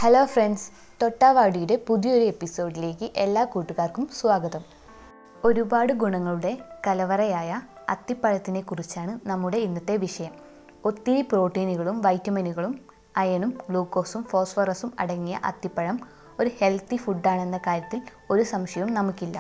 hello friends തൊട്ടാവാടിയുടെ പുതിയൊരു എപ്പിസോഡിലേക്ക് എല്ലാ കൂട്ടുകാർക്കും സ്വാഗതം ഒരുപാട് ഗുണങ്ങളുടെ കലവറയായ അത്തിപ്പഴത്തിനെ കുറിച്ചാണ് നമ്മുടെ ഇന്നത്തെ വിഷയം ഒത്തിരി പ്രോട്ടീനുകളും വൈറ്റമിനുകളും അയണും ഗ്ലൂക്കോസും ഫോസ്ഫറസും അടങ്ങിയ അത്തിപ്പഴം ഒരു ഹെൽത്തി ഫുഡാണെന്ന കാര്യത്തിൽ ഒരു സംശയവും നമുക്കില്ല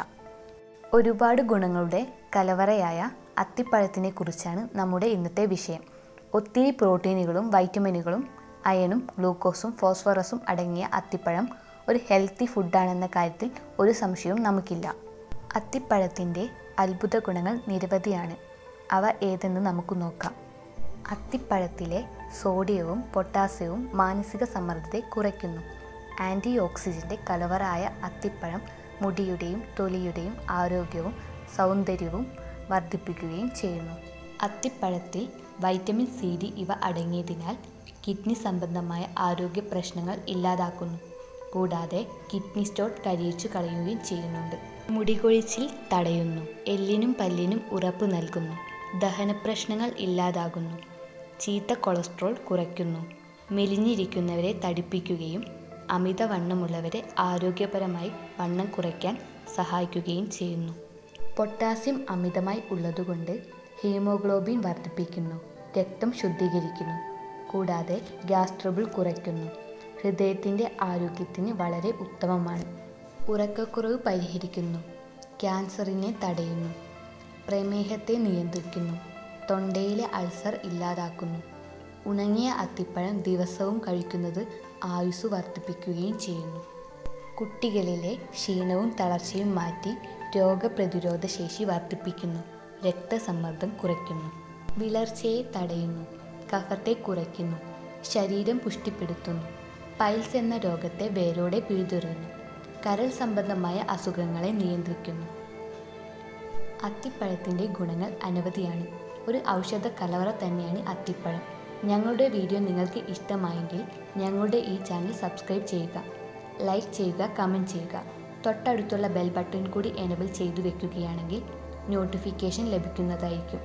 ഒരുപാട് ഗുണങ്ങളുടെ കലവറയായ അത്തിപ്പഴത്തിനെ കുറിച്ചാണ് നമ്മുടെ ഇന്നത്തെ വിഷയം ഒത്തിരി പ്രോട്ടീനുകളും വൈറ്റമിനുകളും അയണും ഗ്ലൂക്കോസും ഫോസ്ഫറസും അടങ്ങിയ അത്തിപ്പഴം ഒരു ഹെൽത്തി ഫുഡാണെന്ന കാര്യത്തിൽ ഒരു സംശയവും നമുക്കില്ല അത്തിപ്പഴത്തിൻ്റെ അത്ഭുത ഗുണങ്ങൾ നിരവധിയാണ് അവ ഏതെന്ന് നമുക്ക് നോക്കാം അത്തിപ്പഴത്തിലെ സോഡിയവും പൊട്ടാസ്യവും മാനസിക സമ്മർദ്ദത്തെ കുറയ്ക്കുന്നു ആൻറ്റി ഓക്സിജൻ്റെ കലവറായ അത്തിപ്പഴം മുടിയുടെയും തൊലിയുടെയും ആരോഗ്യവും സൗന്ദര്യവും വർദ്ധിപ്പിക്കുകയും ചെയ്യുന്നു അത്തിപ്പഴത്തിൽ വൈറ്റമിൻ സി ഡി ഇവ അടങ്ങിയതിനാൽ കിഡ്നി സംബന്ധമായ ആരോഗ്യ പ്രശ്നങ്ങൾ ഇല്ലാതാക്കുന്നു കൂടാതെ കിഡ്നി സ്റ്റോൺ കരിയിച്ചു കളയുകയും ചെയ്യുന്നുണ്ട് മുടികൊഴിച്ചിൽ തടയുന്നു എല്ലിനും പല്ലിനും ഉറപ്പ് നൽകുന്നു ദഹന പ്രശ്നങ്ങൾ ഇല്ലാതാകുന്നു ചീത്ത കൊളസ്ട്രോൾ കുറയ്ക്കുന്നു മെലിഞ്ഞിരിക്കുന്നവരെ തടിപ്പിക്കുകയും അമിതവണ്ണമുള്ളവരെ ആരോഗ്യപരമായി വണ്ണം കുറയ്ക്കാൻ സഹായിക്കുകയും ചെയ്യുന്നു പൊട്ടാസ്യം അമിതമായി ഉള്ളതുകൊണ്ട് ഹീമോഗ്ലോബിൻ വർദ്ധിപ്പിക്കുന്നു രക്തം ശുദ്ധീകരിക്കുന്നു കൂടാതെ ഗ്യാസ് ട്രബിൾ കുറയ്ക്കുന്നു ഹൃദയത്തിൻ്റെ ആരോഗ്യത്തിന് വളരെ ഉത്തമമാണ് ഉറക്കക്കുറവ് പരിഹരിക്കുന്നു ക്യാൻസറിനെ തടയുന്നു പ്രമേഹത്തെ നിയന്ത്രിക്കുന്നു തൊണ്ടയിലെ അൾസർ ഇല്ലാതാക്കുന്നു ഉണങ്ങിയ അത്തിപ്പഴം ദിവസവും കഴിക്കുന്നത് ആയുസ് വർദ്ധിപ്പിക്കുകയും ചെയ്യുന്നു കുട്ടികളിലെ ക്ഷീണവും തളർച്ചയും മാറ്റി രോഗപ്രതിരോധ ശേഷി വർദ്ധിപ്പിക്കുന്നു രക്തസമ്മർദ്ദം കുറയ്ക്കുന്നു വിളർച്ചയെ തടയുന്നു കഫത്തെ കുറയ്ക്കുന്നു ശരീരം പുഷ്ടിപ്പെടുത്തുന്നു പൈൽസ് എന്ന രോഗത്തെ വേരോടെ പിഴുതെറിയുന്നു കരൾ സംബന്ധമായ അസുഖങ്ങളെ നിയന്ത്രിക്കുന്നു അത്തിപ്പഴത്തിൻ്റെ ഗുണങ്ങൾ അനവധിയാണ് ഒരു ഔഷധ കലവറ തന്നെയാണ് അത്തിപ്പഴം ഞങ്ങളുടെ വീഡിയോ നിങ്ങൾക്ക് ഇഷ്ടമായെങ്കിൽ ഞങ്ങളുടെ ഈ ചാനൽ സബ്സ്ക്രൈബ് ചെയ്യുക ലൈക്ക് ചെയ്യുക കമൻറ്റ് ചെയ്യുക തൊട്ടടുത്തുള്ള ബെൽ ബട്ടൺ കൂടി എനബിൾ ചെയ്തു വെക്കുകയാണെങ്കിൽ നോട്ടിഫിക്കേഷൻ ലഭിക്കുന്നതായിരിക്കും